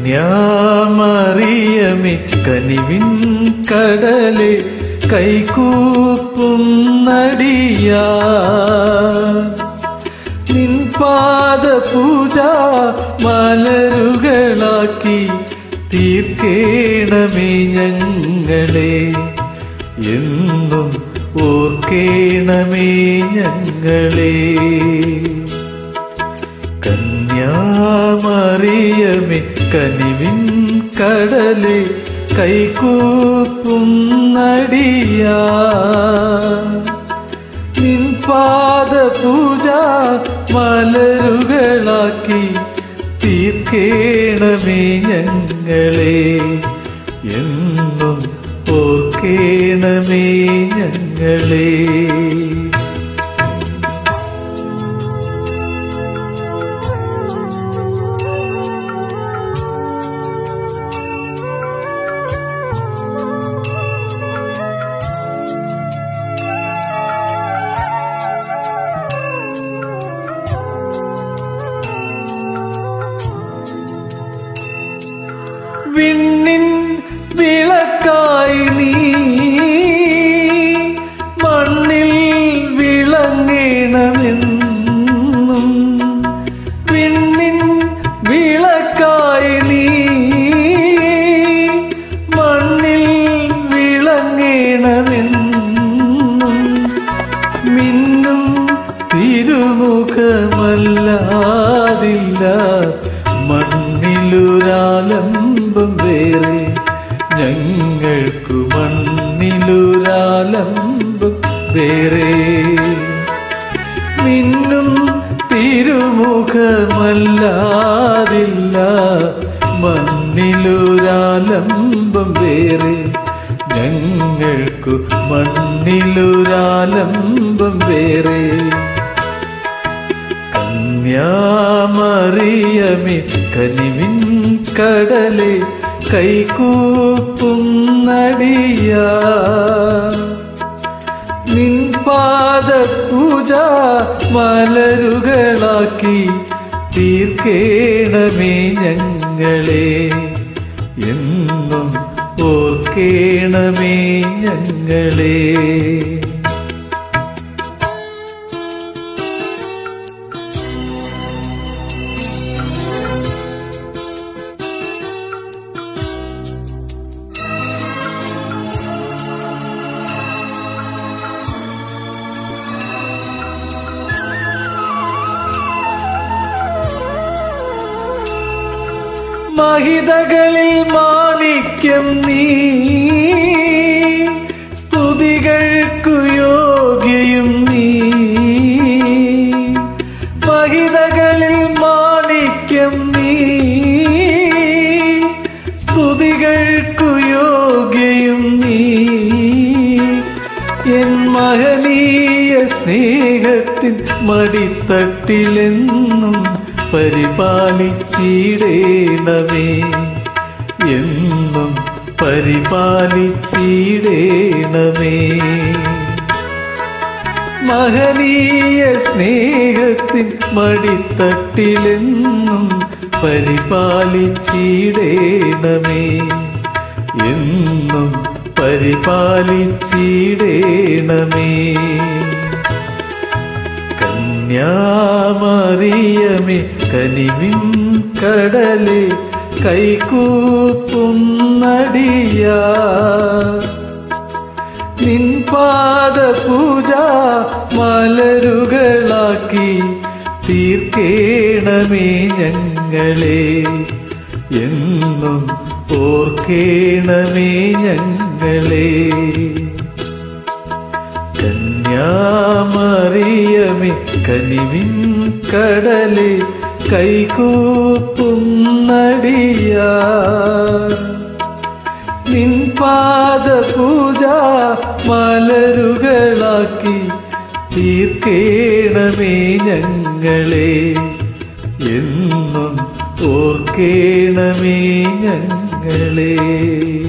കന്യാമറിയമേ കനിവിൻ കടലെ കൈകൂപ്പും നടിയാ നിൻ പാദ പൂജ മലരുകളാക്കി തീർക്കേണമേ ഞങ്ങളെ എന്നും ഓർക്കേണമേ ഞങ്ങളെ കന്യാമറിയമേ കനിവിൻ കടലെ കൈകൂപ്പും നടിയാ നിൻ പാദ പൂജ മലരുകളാക്കി തീർക്കേണമേ ഞങ്ങളെ എന്നും ഓർക്കേണമേ ഞങ്ങളെ വിണ്ണിൻ വിളക്കായി നീ മണ്ണിൽ വിളങ്ങണമെന്നും വിണ്ണിൻ വിളക്കായി നീ മണ്ണിൽ വിളങ്ങണമെന്നും മിന്നും തിരുമുഖമല്ലാതില്ല മണ്ണിലൊരാലംബം വേറെ ഞങ്ങൾക്കു മണ്ണിലൊരാലംബം വേറെ മിന്നും തിരുമുഖമല്ലാതില്ല മണ്ണിലൊരാലംബം വേറെ ഞങ്ങൾക്കു മണ്ണിലൊരാലംബം വേറെ കന്യാമറിയമേ കനിവിൻ കടലെ കൈകൂപ്പും നടിയാ നിൻ പാദ പൂജ മലരുകളാക്കി തീർക്കേണമേ ഞങ്ങളെ എന്നും ഓർക്കേണമേ ഞങ്ങളെ മഹിതകളിൽ മാണിക്യം നീ സ്തുതികൾക്കു യോഗ്യയും നീ മഹിതകളിൽ മാണിക്യം നീ സ്തുതികൾക്കു യോഗ്യയും നീ എൻ മഹനീയ സ്നേഹത്തിൻ മടിത്തട്ടിലെന്നും പരിപാലിച്ചിടേണമേ എന്നും പരിപാലിച്ചിടേണമേ മഹനീയ സ്നേഹത്തിൻ മടിത്തട്ടിലെന്നും പരിപാലിച്ചിടേണമേ എന്നും പരിപാലിച്ചിടേണമേ കന്യാമറിയമേ കനിവിൻ കടലെ കൈകൂപ്പും നടിയാ നിൻ പാദ പൂജ മലരുകളാക്കി തീർക്കേണമേ ഞങ്ങളെ എന്നും ഓർക്കേണമേ ഞങ്ങളെ കന്യാമറിയമേ കനിവിൻ കടലെ കൈകൂപ്പും നടിയാ നിൻ പാദ പൂജ മലരുകളാക്കി തീർക്കേണമേ ഞങ്ങളെ എന്നും ഓർക്കേണമേ ഞങ്ങളെ